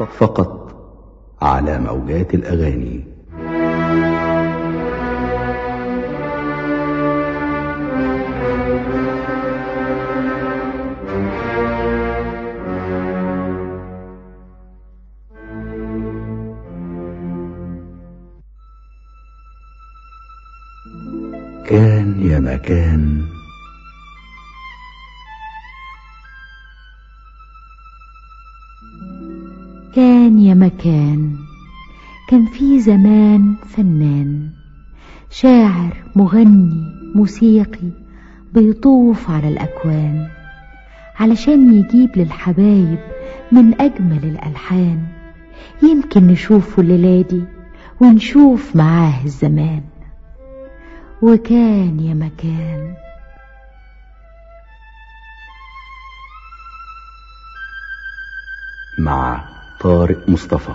فقط على موجات الأغاني كان يا مكان كان يا مكان كان في زمان فنان شاعر مغني موسيقي بيطوف على الأكوان علشان يجيب للحبايب من أجمل الألحان يمكن نشوفه الليلة دي ونشوف معاه الزمان وكان يا مكان مع طارق مصطفى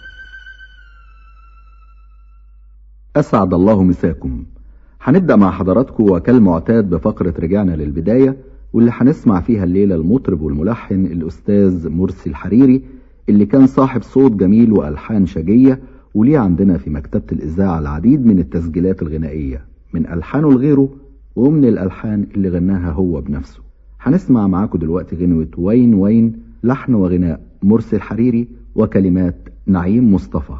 أسعد الله مساكم هنبدأ مع حضراتكم وكالمعتاد بفقرة رجعنا للبداية واللي هنسمع فيها الليلة المطرب والملحن الأستاذ مرسي الحريري اللي كان صاحب صوت جميل وألحان شجية وليه عندنا في مكتبة الإذاعة العديد من التسجيلات الغنائية من ألحانه لغيره ومن الألحان اللي غناها هو بنفسه هنسمع معاكم دلوقتي غنوة وين وين لحن وغناء مرسي الحريري وكلمات نعيم مصطفى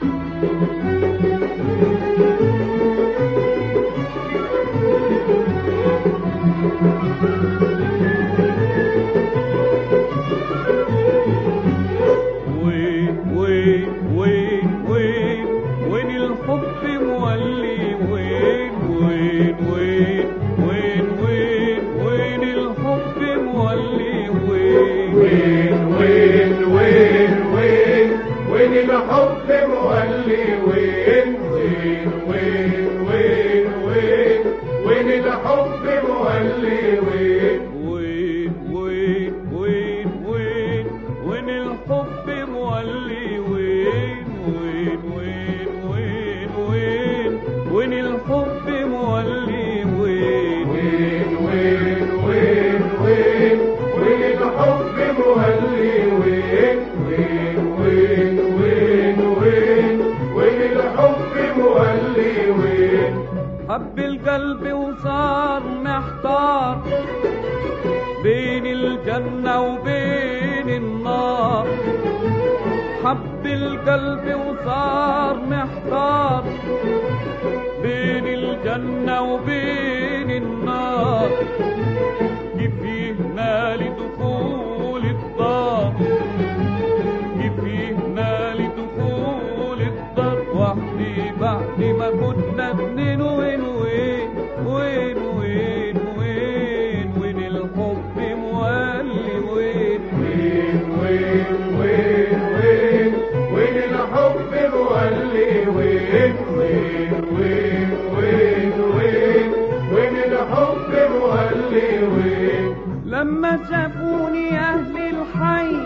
وين وين وين وين وين الحب مولي وين وين وين وين وين وين الحب مولي وين وين وين وين وين وين الحب مولي وين وين وين وين وين وين الحب مولي وين وين وين وين وين وين الحب مولي وين وين وين وين وين وين الحب مولي وين وين وين وين وين وين الحب مولي وين وين وين وين وين وين الحب مولي وين حب القلب وصار محتار بين الجنة وبين النار حب القلب وصار محتار بين الجنة وبين النار كيف يهنا لدخول الدار كيف يهنا لدخول الدار وحدي بعد ما كنا اتنين وين وين وين وين وين وين الحب مولي وين وين وين وين وين وين الحب مولي وين وين وين وين وين وين الحب مولي وين لما شافوني اهل الحي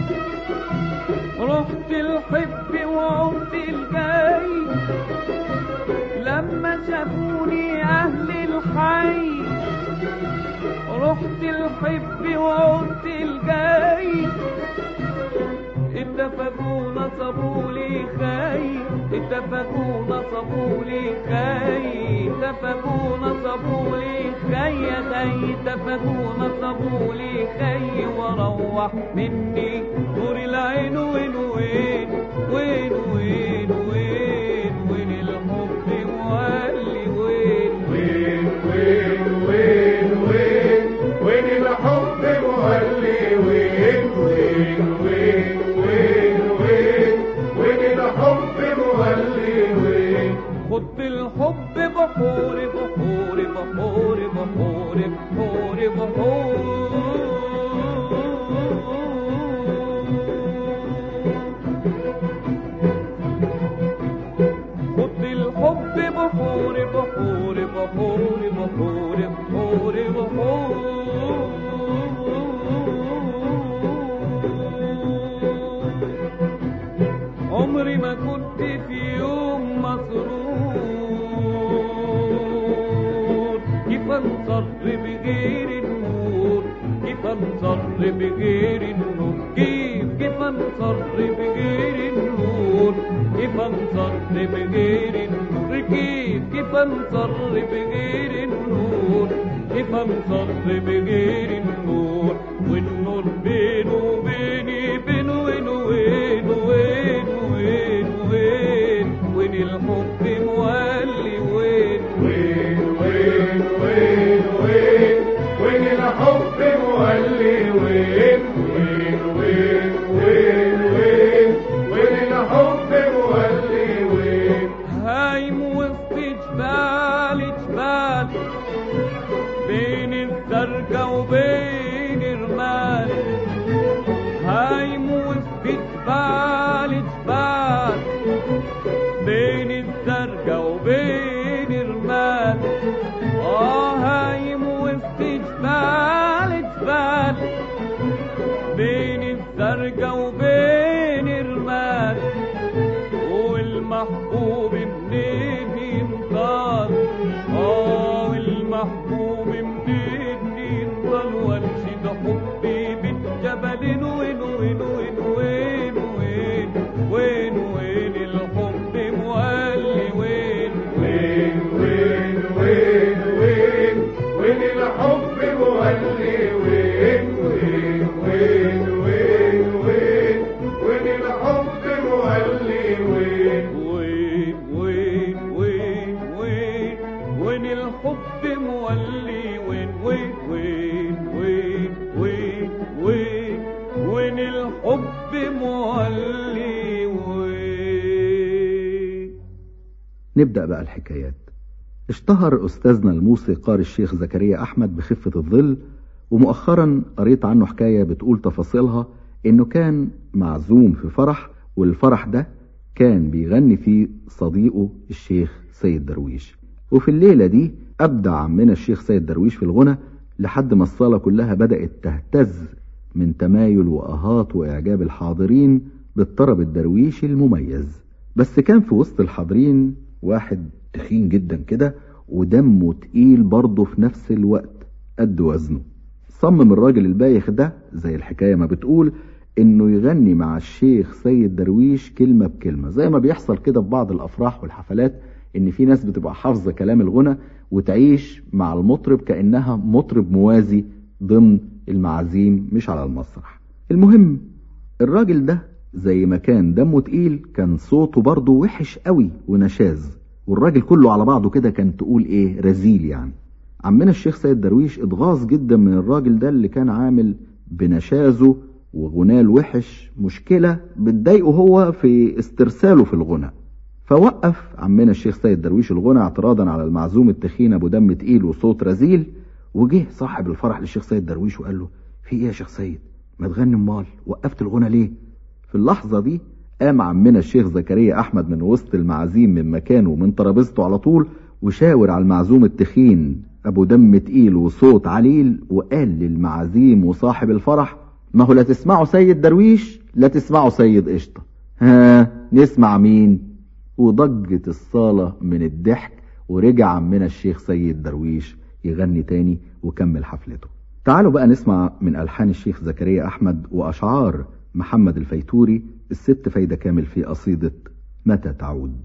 رحت الحب وعدت الجاي لما شافوني اهل الحي رحت الحب وعدت الجاي اتفقوا نصبوا لي خي اتفقوا نصبوا لي خي اتفقوا نصبوا لي خي يا خي اتفقوا نصبوا لي خي وروح مني نور العين وين وين وين وين وين وين الحب مولي وين وين وين وين وين وين الحب مولي وين وين وين وين وين وين الحب مولي وين خد الحب بحور بحور بحور بحور بحور بحور خد الحب بحور بحور بحور بحور بحور بحور عمري ما كنت في يوم مسرور كيف انصر بغير النور كيف انصر بغير النور كيف كيف انصر بغير انصر بغير النور كيف كيف انصر بغير النور كيف انصر بغير النور والنور بينه وبيني بين وين وين وين وين وين وين الحب مولي وين وين وين وين وين وين الحب مولي وين وين وين وين وين وين الحب مولي وين هايم وسط جبال جبال بين الزرقا وبين الرمال هايم وسط جبال جبال بين الزرقا وبين الرمال اه هايم وسط جبال جبال بين الزرقا وبين الرمال والمحبوب منين ينضل اه والمحبوب منين ينضل وانشد حبي بالجبل وين وين وين وين وين وين وين الحب مولي وين وين وين وين وين وين الحب مولي وين وين وين وين وين وين الحب مولي وين وين وين وين وين وين الحب مولي وين وين وين وين وين وين وين الحب مولي وين نبدأ بقى الحكايات اشتهر أستاذنا الموسيقار الشيخ زكريا أحمد بخفة الظل ومؤخرا قريت عنه حكاية بتقول تفاصيلها إنه كان معزوم في فرح والفرح ده كان بيغني فيه صديقه الشيخ سيد درويش وفي الليلة دي أبدع عمنا الشيخ سيد درويش في الغنى لحد ما الصالة كلها بدأت تهتز من تمايل وآهات وإعجاب الحاضرين بالطرب الدرويشي المميز بس كان في وسط الحاضرين واحد تخين جدا كده ودمه تقيل برضه في نفس الوقت قد وزنه صمم الراجل البايخ ده زي الحكاية ما بتقول انه يغني مع الشيخ سيد درويش كلمة بكلمة زي ما بيحصل كده في بعض الافراح والحفلات ان في ناس بتبقى حافظة كلام الغنى وتعيش مع المطرب كأنها مطرب موازي ضمن المعازيم مش على المسرح المهم الراجل ده زي ما كان دمه تقيل كان صوته برضه وحش قوي ونشاز والراجل كله على بعضه كده كان تقول ايه رزيل يعني عمنا الشيخ سيد درويش اتغاظ جدا من الراجل ده اللي كان عامل بنشازه وغناه الوحش مشكلة بتضايقه هو في استرساله في الغنى فوقف عمنا الشيخ سيد درويش الغنى اعتراضا على المعزوم التخين ابو دم تقيل وصوت رزيل وجه صاحب الفرح للشيخ سيد درويش وقال له في ايه يا شيخ سيد ما تغني امال وقفت الغنى ليه في اللحظة دي قام عمنا الشيخ زكريا احمد من وسط المعازيم من مكانه ومن ترابيزته على طول وشاور على المعزوم التخين ابو دم تقيل وصوت عليل وقال للمعازيم وصاحب الفرح ما هو لا تسمعوا سيد درويش لا تسمعوا سيد قشطة ها نسمع مين وضجت الصالة من الضحك ورجع عمنا الشيخ سيد درويش يغني تاني وكمل حفلته تعالوا بقى نسمع من ألحان الشيخ زكريا أحمد وأشعار محمد الفيتوري الست فايدة كامل في قصيدة متى تعود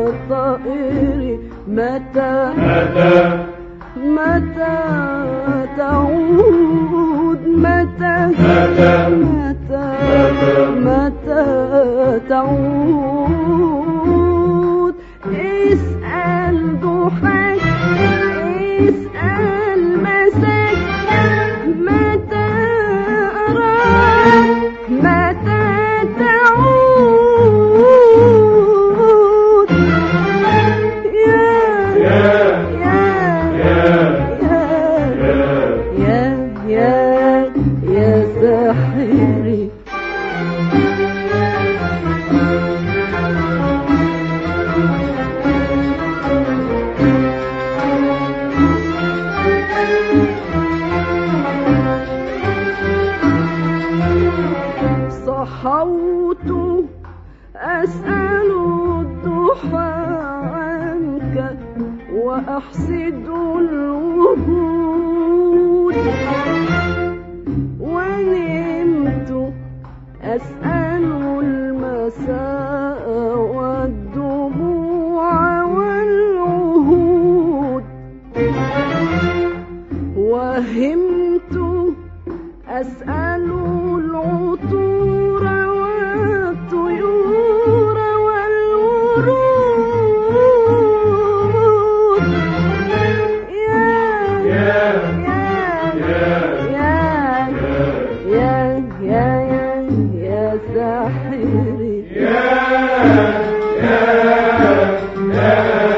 يا طائري متى متى متى تعود متى متى متى متى تعود اسأل ضحاك اسأل مساك متى أراك متى تعود يا يا يا يا يا يا يا ساحري صحوت أسأل الضحى عنك وأحسد الوهود ونمت أسأل المساء والدموع والعهود وهمت أسأل العطور والطيور والورود يا يا يا يا يا يا يا يا يا ساحري يا يا يا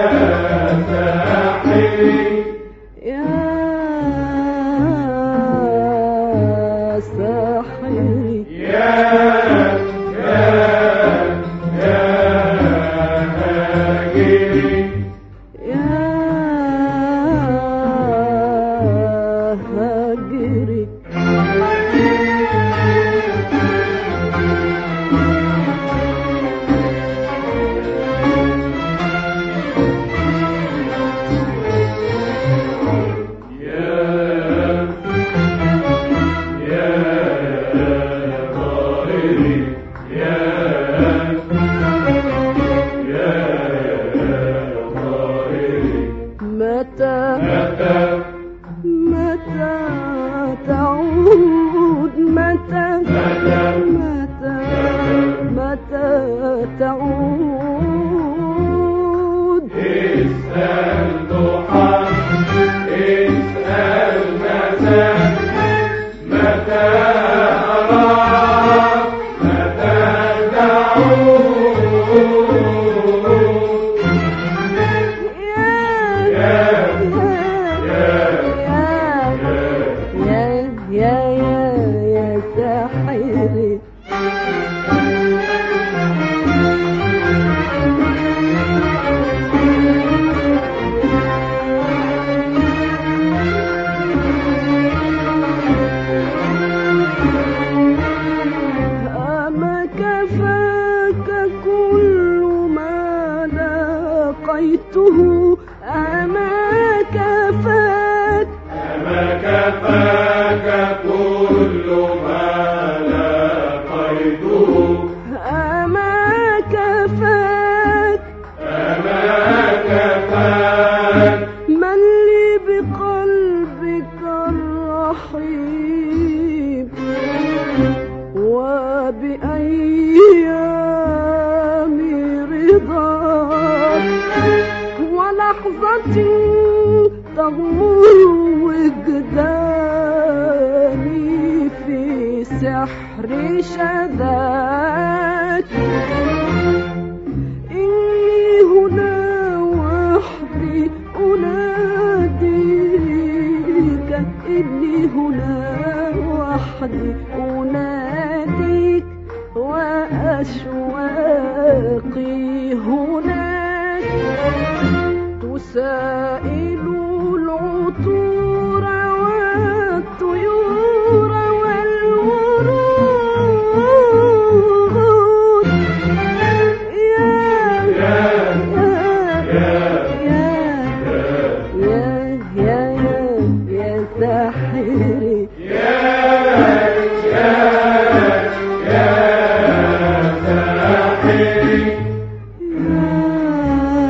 ساحري يا ساحري يا يا يا هاجري يا هاجري يا يا طائري يا يا طائري متى متى متى تعود متى متى متى متى تعود اسأل ضحى اسأل مساء متى أراك متى تعود يا يا يا يا يا يا يا ساحري أما كفاك كل ما لقيته أما كفاك أما كفاك كل ما لقيته أما كفاك أما كفاك من لي بقلبك الرحيم وبأيام رضاك ولحظة تغمر وجداني في سحر شذاك إني هنا وحدي أناديك إني هنا وحدي أناديك وأشواقي هناك تسائل العطور والطيور والورود يا يا يا يا يا يا يا يا ساحري يا يا يا ساحري يا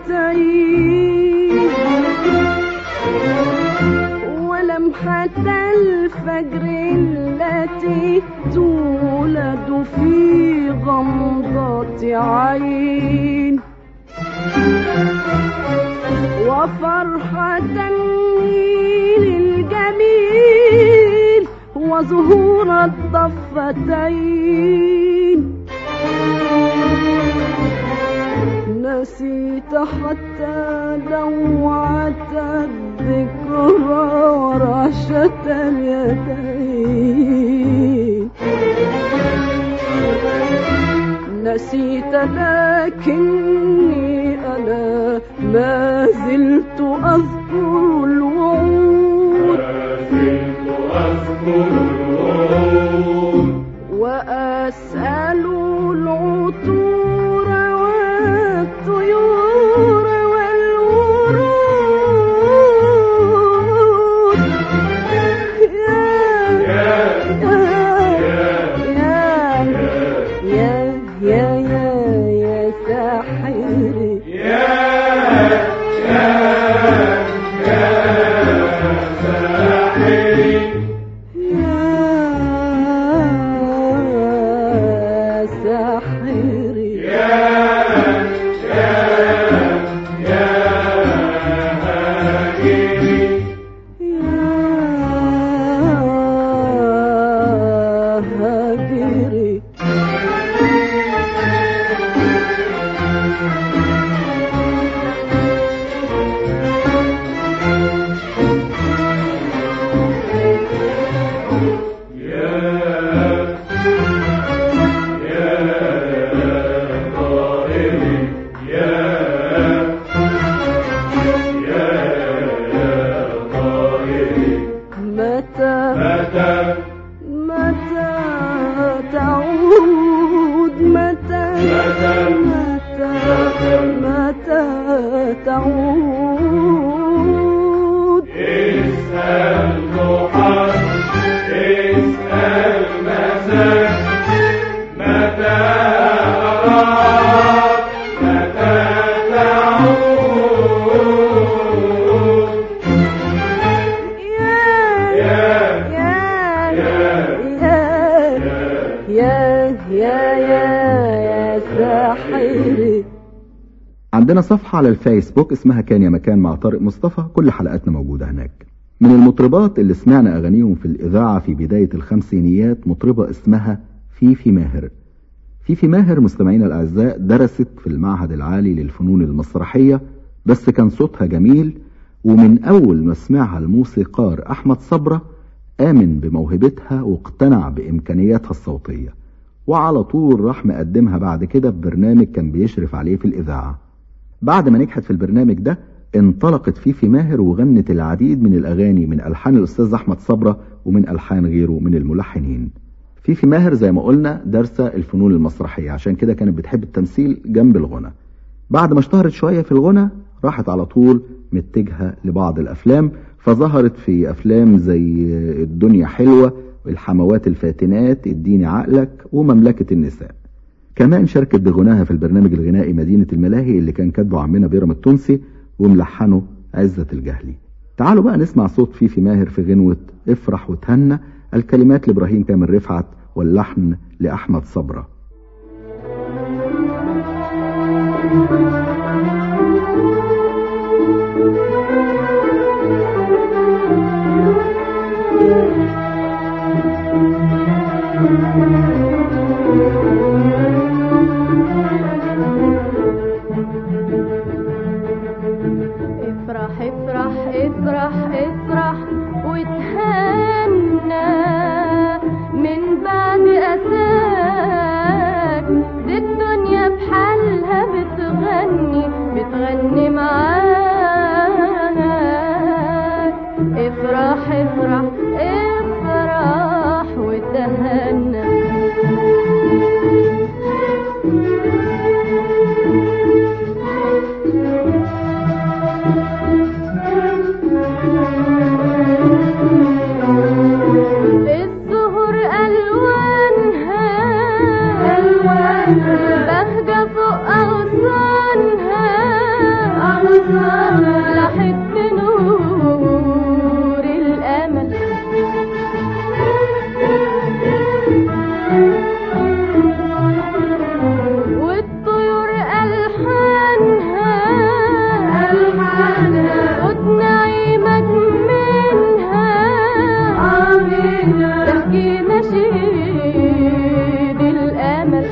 الضفتين ولمحة الفجر التي تولد في غمضة عين وفرحة النيل الجميل وظهور الضفتين نسيت حتى دوعة الذكرى ورعشة اليدين نسيت لكني أنا ما زلت أذكر الوعود زلت أذكر الوعود وأسأل العطور والطيور والورود يا يا يا يا يا يا يا يا ساحري يا يا يا ساحري يا ساحري يا يا يا هاجري يا هاجري متى متى متى تعود متى متى متى متى تعود اسأل ضحى اسأل مساء متى أراك متى تعود يا يا يا يا يا يا يا يا يا ساحري عندنا صفحة على الفيسبوك اسمها كان يا مكان مع طارق مصطفى كل حلقاتنا موجودة هناك من المطربات اللي سمعنا أغانيهم في الإذاعة في بداية الخمسينيات مطربة اسمها فيفي ماهر فيفي ماهر مستمعينا الأعزاء درست في المعهد العالي للفنون المسرحية بس كان صوتها جميل ومن أول ما سمعها الموسيقار أحمد صبرة آمن بموهبتها واقتنع بإمكانياتها الصوتية وعلى طول راح مقدمها بعد كده في برنامج كان بيشرف عليه في الإذاعة بعد ما نجحت في البرنامج ده انطلقت فيفي ماهر وغنت العديد من الأغاني من ألحان الأستاذ أحمد صبرة ومن ألحان غيره من الملحنين فيفي ماهر زي ما قلنا دارسة الفنون المسرحية عشان كده كانت بتحب التمثيل جنب الغنى بعد ما اشتهرت شوية في الغنى راحت على طول متجهة لبعض الأفلام فظهرت في أفلام زي الدنيا حلوة الحموات الفاتنات اديني عقلك ومملكة النساء كمان شاركت بغناها في البرنامج الغنائي مدينة الملاهي اللي كان كاتبه عمنا بيرم التونسي وملحنه عزة الجهلي تعالوا بقى نسمع صوت فيفي ماهر في غنوة افرح وتهنى الكلمات لإبراهيم كامل رفعت واللحن لأحمد صبرة افرح افرح افرح افرح وتهنى من بعد أساك دي الدنيا بحالها بتغنى لاحت بنور الأمل والطيور ألحانها خد نعيمك منها تحكي نشيد الأمل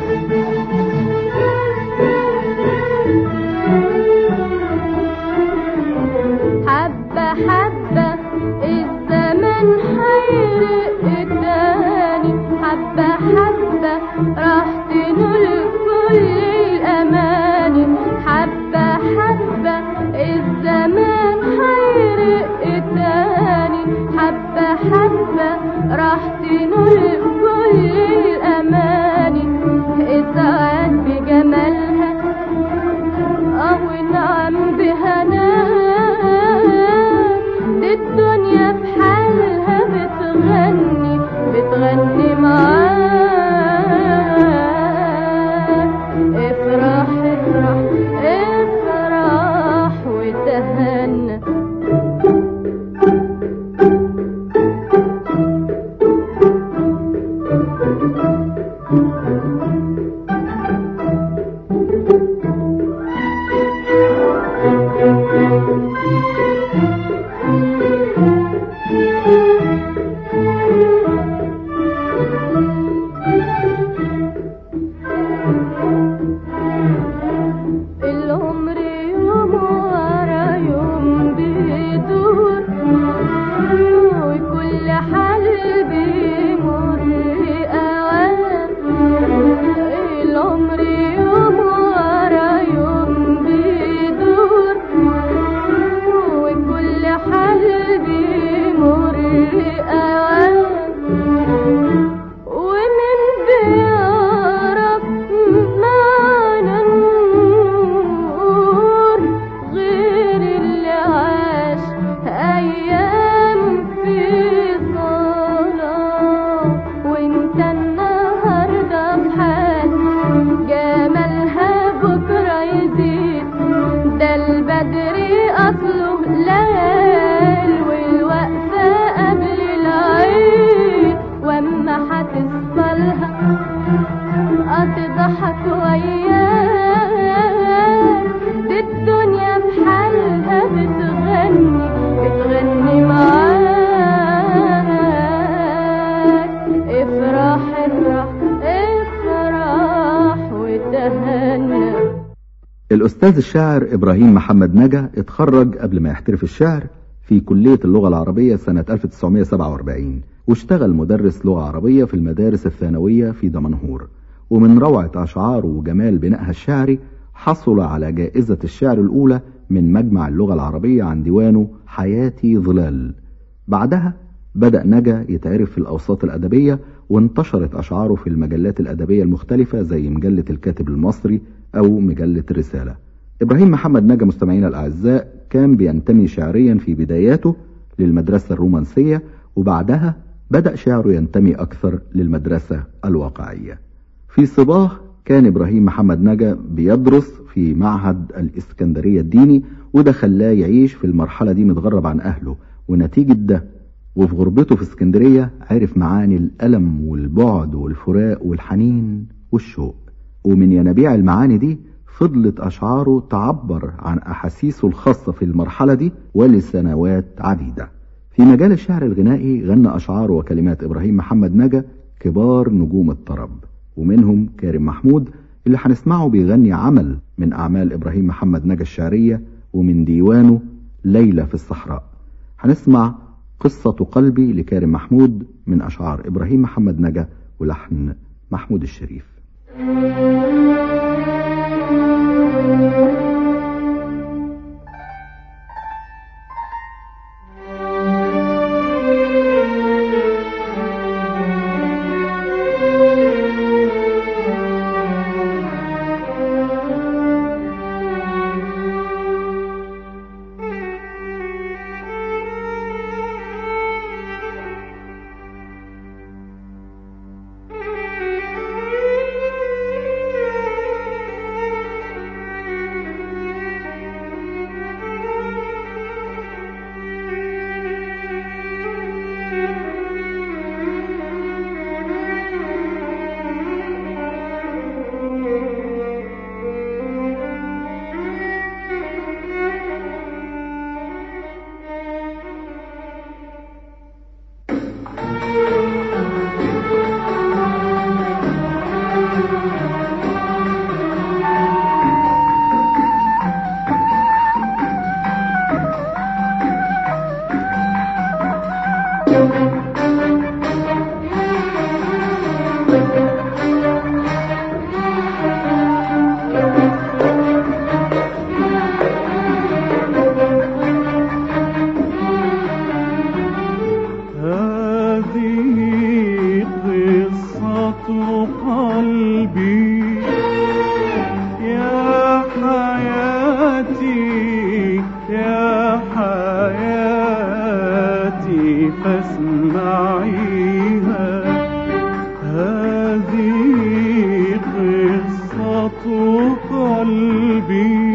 حبة حبة الزمن حيرق التاني حبة حبة راح تنول كل الأماني حبة حبة الزمان حيرق التاني حبة حبة راح تنول كل الأماني اسعد بجمالها أو نعم بهناها دي الدنيا بحالها بتغني بتغني معاك افرح افرح افرح وتهنى العمر يوم ورا يوم بيدور وكل حال بيمر أوام العمر يوم ورا يوم بيدور وكل حال بيمر أوام ومن بيعرف معنى النور غير اللي عاش أيام في صلاة وانت النهاردة بحال جمالها بكرة يزيد ده البدر أصله ليل والوقفة قبل العيد واما هتصفلها هتضحك وياك دي الدنيا بحالها بتغني بتغني معاك افرح افرح افرح وتهنى الأستاذ الشاعر إبراهيم محمد نجا اتخرج قبل ما يحترف الشعر في كلية اللغة العربية سنة 1947 واشتغل مدرس لغة عربية في المدارس الثانوية في دمنهور ومن روعة أشعاره وجمال بنائها الشعري حصل على جائزة الشعر الأولى من مجمع اللغة العربية عن ديوانه حياتي ظلال بعدها بدأ نجا يتعرف في الأوساط الأدبية وانتشرت أشعاره في المجلات الأدبية المختلفة زي مجلة الكاتب المصري أو مجلة الرسالة إبراهيم محمد نجا مستمعينا الأعزاء كان بينتمي شعريا في بداياته للمدرسة الرومانسية وبعدها بدأ شعره ينتمي أكثر للمدرسة الواقعية في صباه كان إبراهيم محمد نجا بيدرس في معهد الإسكندرية الديني وده خلاه يعيش في المرحلة دي متغرب عن أهله ونتيجة ده وفي غربته في اسكندرية عرف معاني الألم والبعد والفراق والحنين والشوق ومن ينابيع المعاني دي فضلت أشعاره تعبر عن أحاسيسه الخاصة في المرحلة دي ولسنوات عديدة في مجال الشعر الغنائي غنى أشعار وكلمات إبراهيم محمد نجا كبار نجوم الطرب ومنهم كارم محمود اللي هنسمعه بيغني عمل من أعمال إبراهيم محمد نجا الشعرية ومن ديوانه ليلة في الصحراء هنسمع قصة قلبي لكارم محمود من أشعار إبراهيم محمد نجا ولحن محمود الشريف Thank you. يا حياتي فاسمعيها هذه قصة قلبي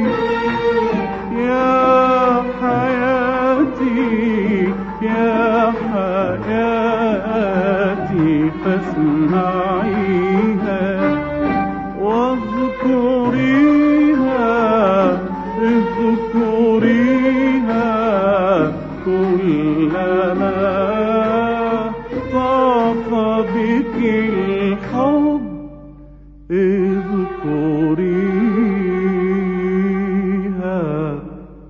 يا حياتي يا حياتي فاسمعيها واذكريها اذكريها كلما طاف بك الحب اذكريها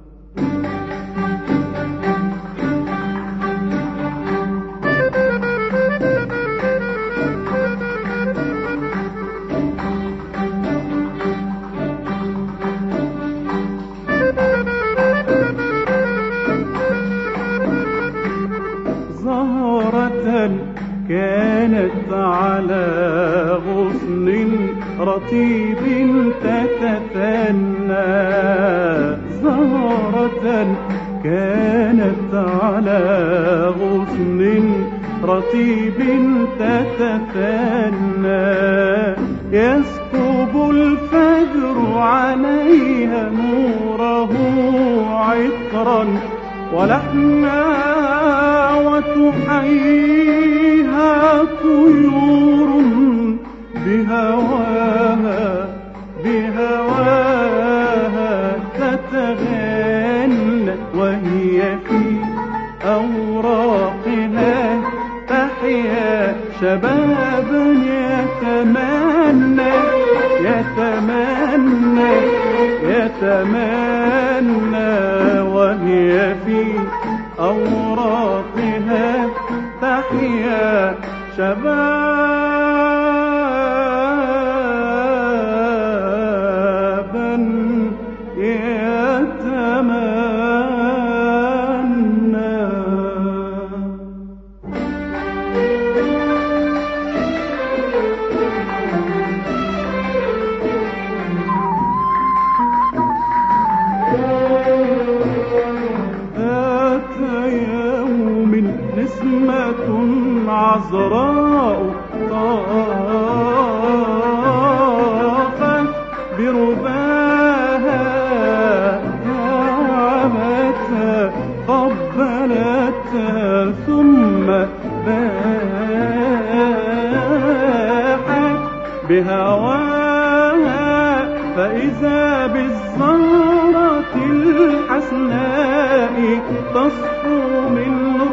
زهرة كانت على غصن رطيب تتثنى زهرة كانت على غصن رطيب تتثنى يسكب الفجر عليها نوره عطرا ولحنا وتحييها طيور بهواها بهواها تتغنى وهي في أوراقها تحيا شبابا يتمنى يتمنى يتمنى وهي في أوراقها تحيا شبابا يتمنى ذات يوم نسمة عذراء طافت برباها دعمتها قبلتها ثم باحت بهواها فإذا بالزهرة الحسناء تصفو من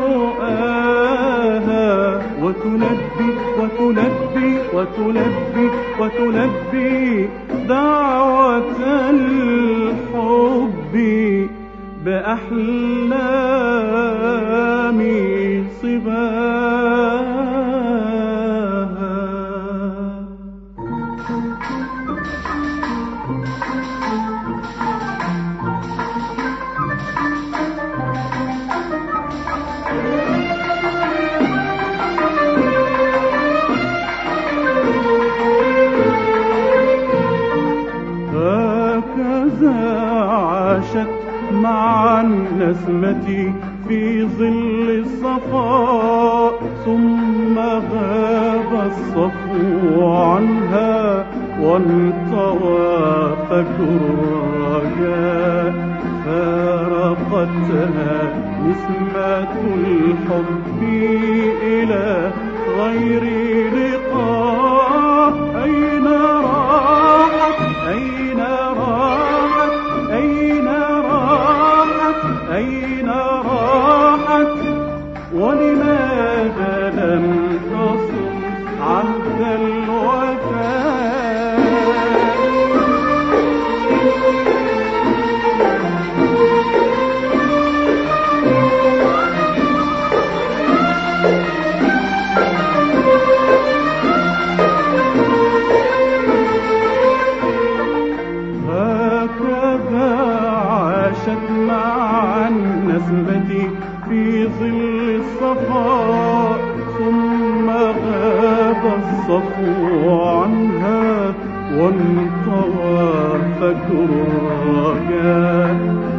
رؤاها وتلبي وتلبي وتلبي وتلبي دعوة الحب بأحلام صباها هكذا عاشت مع النسمة في ظل الصفاء ثم غاب الصفو عنها وانطوى فجر الرجاء فارقتها نسمة الحب إلى غير لقاء أين راحت أين راحت أين راحت أين راحت ولماذا لم تصم عهد الوفاء هكذا عاشت مع النسمة في ظل الصفاء ثم غاب الصفو عنها وانطوى فجر الرجاء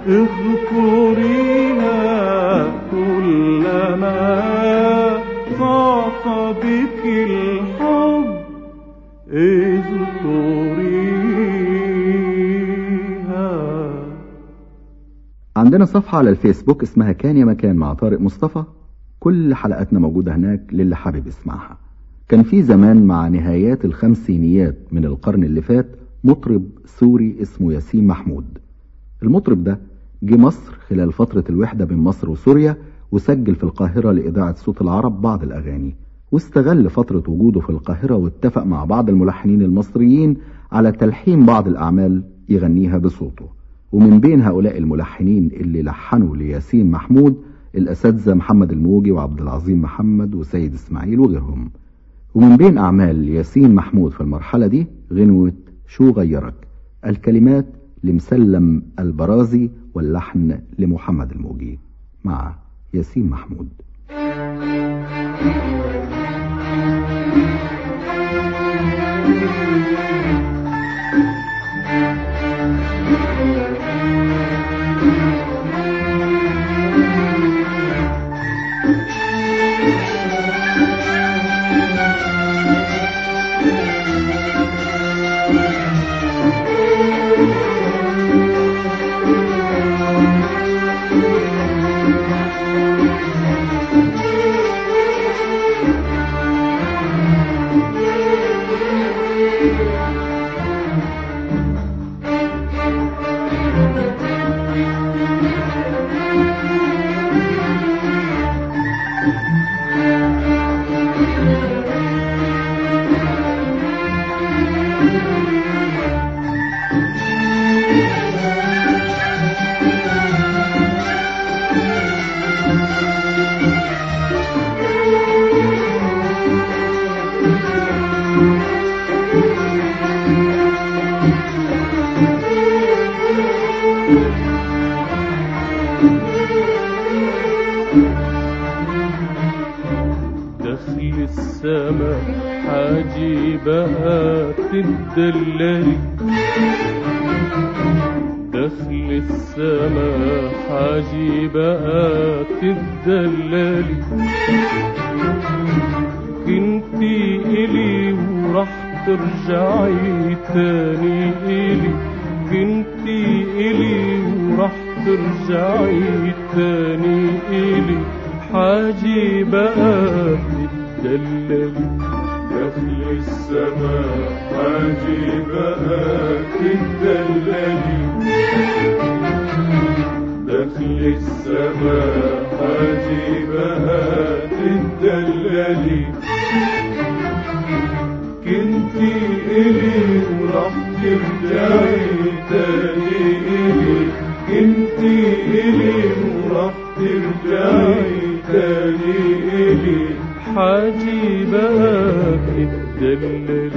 اذكريها كلما طاف بك الحب اذكريها عندنا صفحة على الفيسبوك اسمها كان يا مكان مع طارق مصطفى كل حلقاتنا موجودة هناك للي حابب يسمعها كان في زمان مع نهايات الخمسينيات من القرن اللي فات مطرب سوري اسمه ياسين محمود المطرب ده جه مصر خلال فترة الوحدة بين مصر وسوريا وسجل في القاهرة لإذاعة صوت العرب بعض الأغاني واستغل فترة وجوده في القاهرة واتفق مع بعض الملحنين المصريين على تلحين بعض الأعمال يغنيها بصوته ومن بين هؤلاء الملحنين اللي لحنوا لياسين محمود الأساتذة محمد الموجي وعبد العظيم محمد وسيد إسماعيل وغيرهم ومن بين أعمال ياسين محمود في المرحلة دي غنوة شو غيرك الكلمات لمسلم البرازي واللحن لمحمد الموجي مع ياسين محمود دخل السما حاجبها تدللي دخل السما حاجبها تدللي كنتي إلي وراح ترجعي تاني إلي كنتي إلي وراح ترجعي تاني إلي حاجي بقى تدللي دخل السماء حاجي بقى تدللي دخل السماء حاجي بقى تدللي كنتي إلي وراح ترجعي تاني إلي كنتي إلي وراح ترجعي تاني إلي حاجي بقى تدللي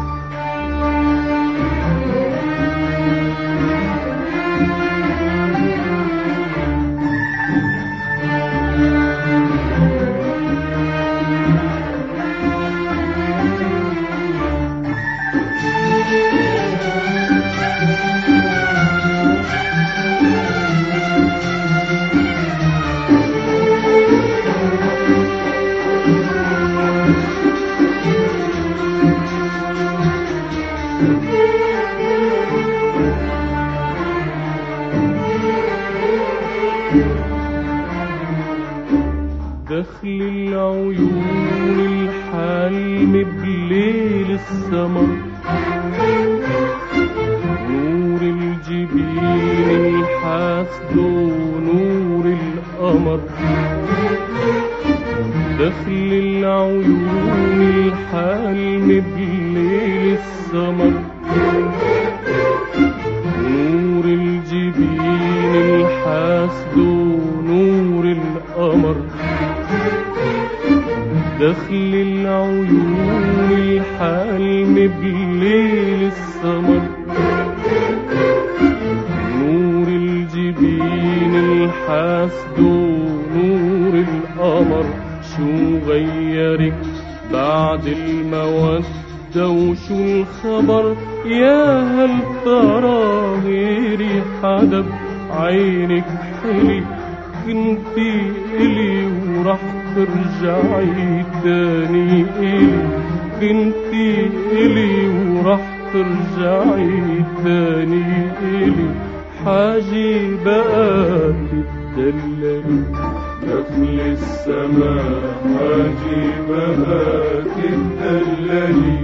دخل العيون الحلم بليل السمر نور الجبين الحسد ونور القمر دخل العيون الحلم بليل السمر نور الجبين الحسد ونور القمر دخل العيون الحلم بليل السمر نور الجبين الحسد ونور القمر شو غيرك بعد المودة وشو الخبر يا هل ترى غيري حدب عينك حلي كنتي إلي وراح ترجعي تاني إلي كنتي إلي وراح ترجعي تاني إلي حاجي بقى تدللي دخل السماء حاجي بقى تدللي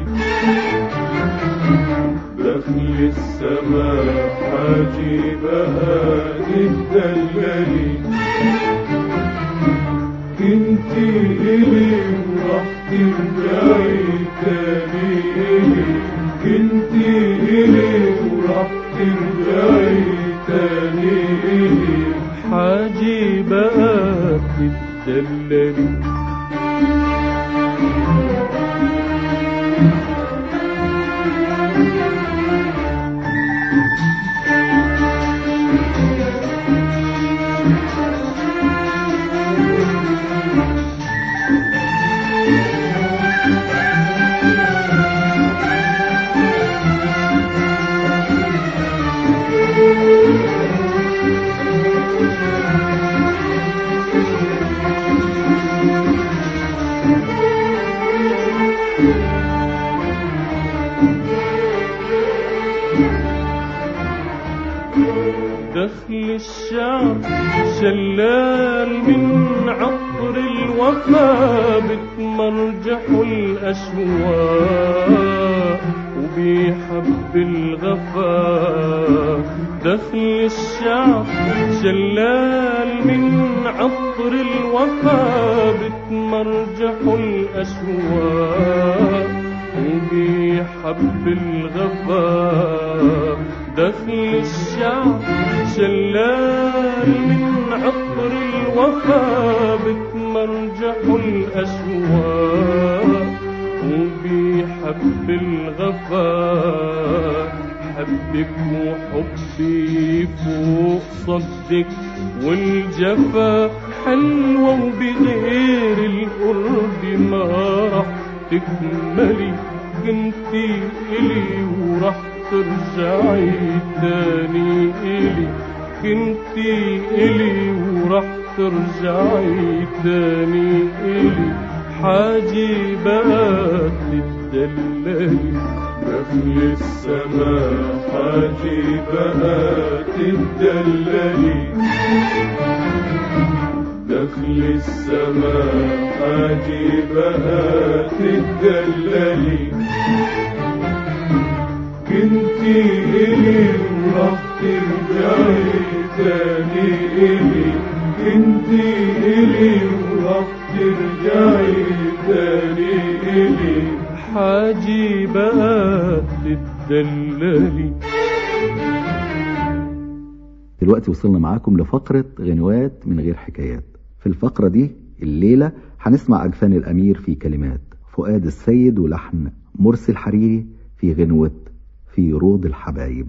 دخل السماء حاجي بقى تدللي كنتي إلي وراح ترجعي تاني إلي كنتي إلي وراح ترجعي تاني إلي حاجي بقى تدللي دخل الشعب شلال من عطر الوفا بتمرجح الأشواق وبيحب الغفا دخل الشعب شلال من عطر الوفا بتمرجح الأشواق وبيحب الغفا دخل الشعب شلال من عطر الوفا بتمرجح الأشواق وبيحب الغفا حبك وحبي فوق صدك والجفا حلوة وبغير القرب ما راح تكملي كنتي إلي وراح ترجعي تاني إلي كنتي إلي وراح ترجعي تاني إلي حاجي بقى تدللي دخل السماء حاجي بقى تدللي دخل السماء حاجي بقى تدللي كنتي إلي وراح ترجعي تاني إلي كنتي إلي وراح ترجعي تاني إلي حاجي بقى تدللي دلوقتي وصلنا معاكم لفقرة غنوات من غير حكايات في الفقرة دي الليلة هنسمع أجفان الأمير في كلمات فؤاد السيد ولحن مرسي الحريري في غنوة في روض الحبايب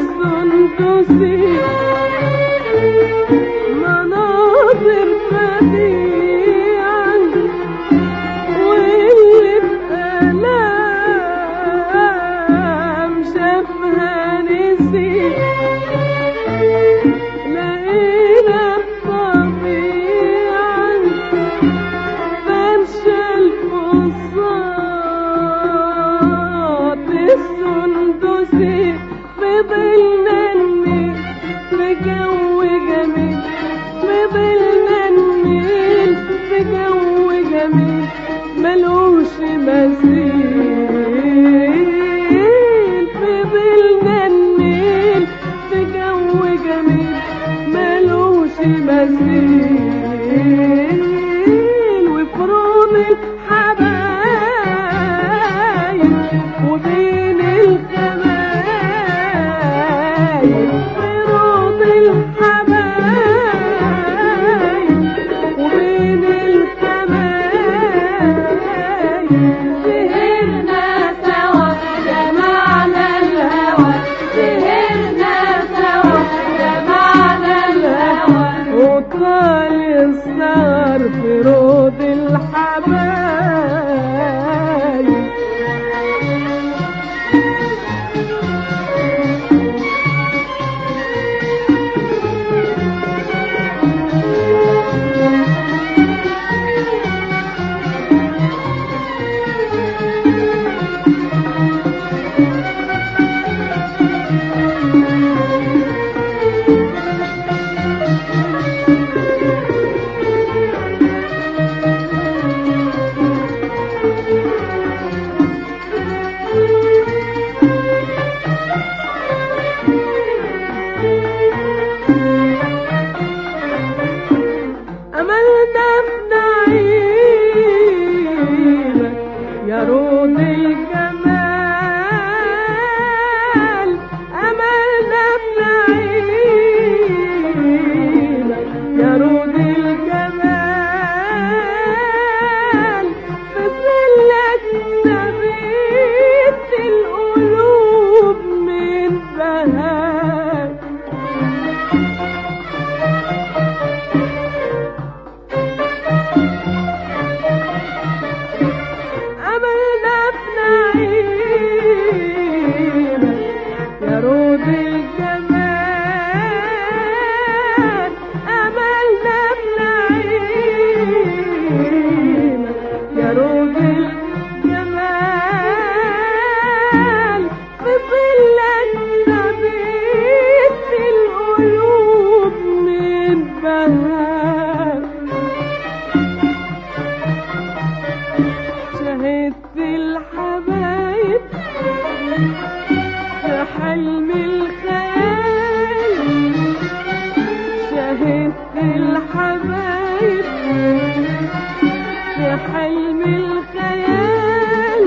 السندسي مناظر بديعة واللي بألام شافها نسي لقينا الطبيعة فرش الفصات السندسي في ظلنا النيل في جو جميل في ظلنا النيل في جو جميل ملوش مثيل في ظلنا النيل في جو جميل ملوش مثيل وفروض الحبايب وبين الخبايب فروض الحبايب وبين الخبايب سهرنا سوا جمعنا الهوى سهرنا سوا جمعنا الهوى وطال السهر في روض الحبايب أملنا في نعيمك يا رود الجمال أملنا في نعيمك يا رود الجمال في ظلك تبيت القلوب من بهاك أملنا في نعيمك يا رود الجمال أملنا في نعيمك يا رود الجمال في ظلك تبيت القلوب من بهاك شهدت الحبايب في حلم الخيال شهدت الحبايب في حلم الخيال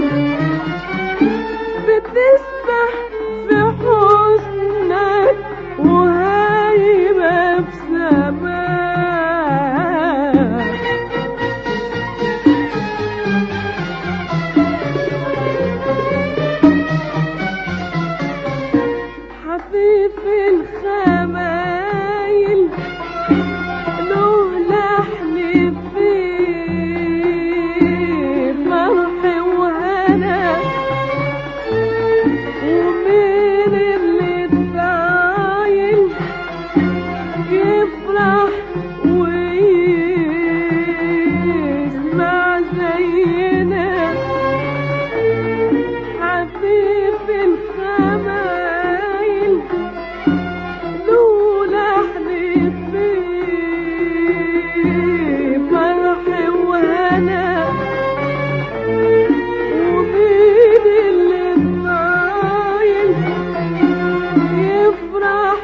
بتسبح في حسنك وهايبة بسماك حفيف الخمايل له لحن فيه فرح وهنا ومين اللي اتعايل يفرح ويسمع زينا حفيف الخمايل له لحن فيه فرح وهنا ومين اللي طايل يفرح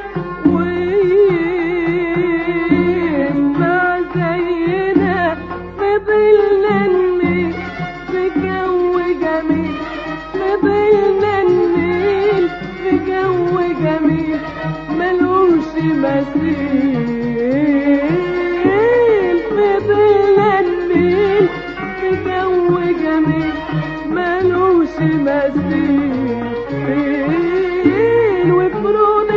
ويسمع زينا في ظلنا النيل في جو جميل في ظلنا النيل في جو جميل ملوش مثيل في ظلنا النيل في جو جميل ملوش مثيل وفروض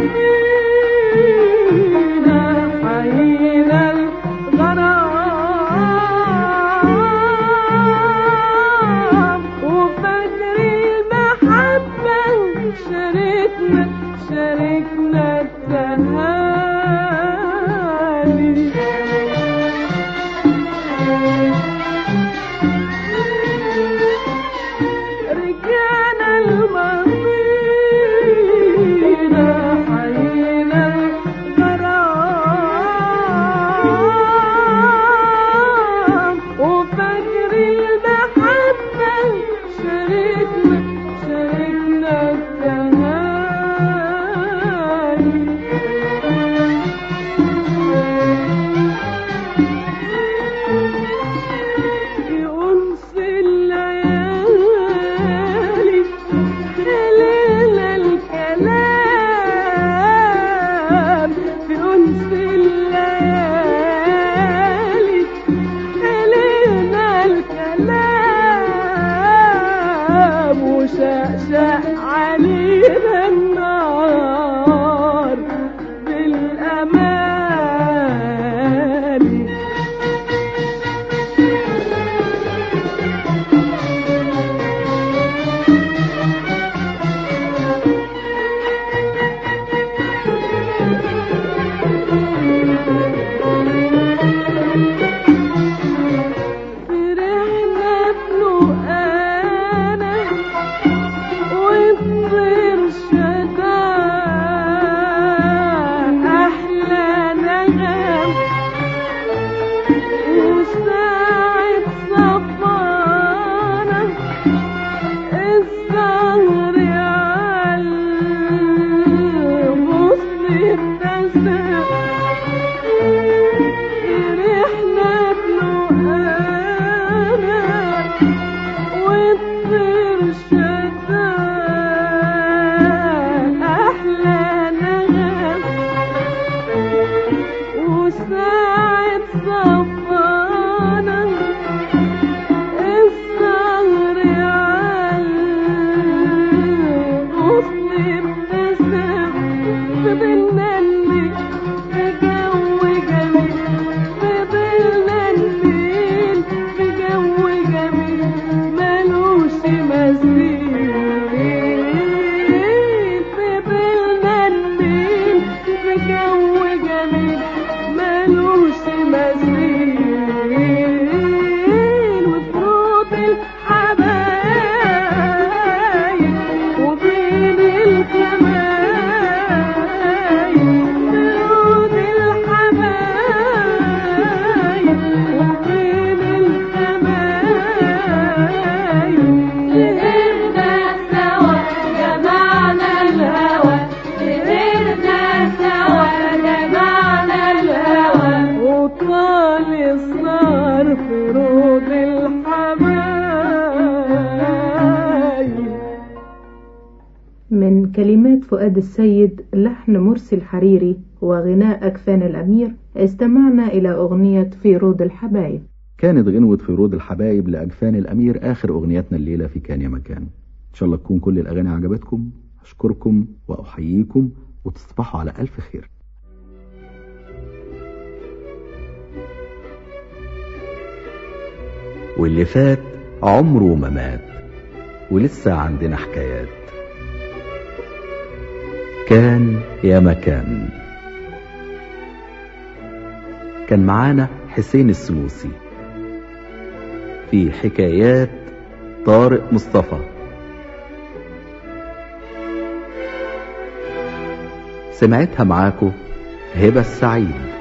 حيينا الغرام وفجر المحبة شاركنا شاركنا التهاني رجعنا المدينة حيينا الغرام وفجر المحبة شاركنا شاركنا التهاني في أنس الليالي خلال الكلام في أنس الليالي خلال الكلام وشقشق علينا النار بالأمان فرحنا بلقانا والطير شدان أحلى نغم وساعة صفانا الزهر يعلمصني ابتسم فرحنا بلقانا والطير شدان أحلى نغم وساعة صفانا الزهر يعلمصني ابتسم فضلنا اللي في جو جميل فضلنا الليل في جو جميل ملوش مثيل فضلنا الليل في جو جميل ملوش مثيل وفروض الحبايب وبين الجمايل فروض الحبايب وبين الجمايل سهرنا سوا جمعنا الهوى سهرنا سوا جمعنا الهوى وطال الصار فروض الحبايب من كلمات فؤاد السيد لحن مرسي الحريري وغناء أكفان الأمير استمعنا إلى أغنية في رود الحبايب كانت غنوة في رود الحبايب لأجفان الأمير آخر أغنيتنا الليلة في كان يا مكان إن شاء الله تكون كل الأغاني عجبتكم أشكركم وأحييكم وتصبحوا على ألف خير واللي فات عمره ما مات ولسه عندنا حكايات كان يا مكان كان معانا حسين السنوسي في حكايات طارق مصطفى سمعتها معاكو هبة السعيد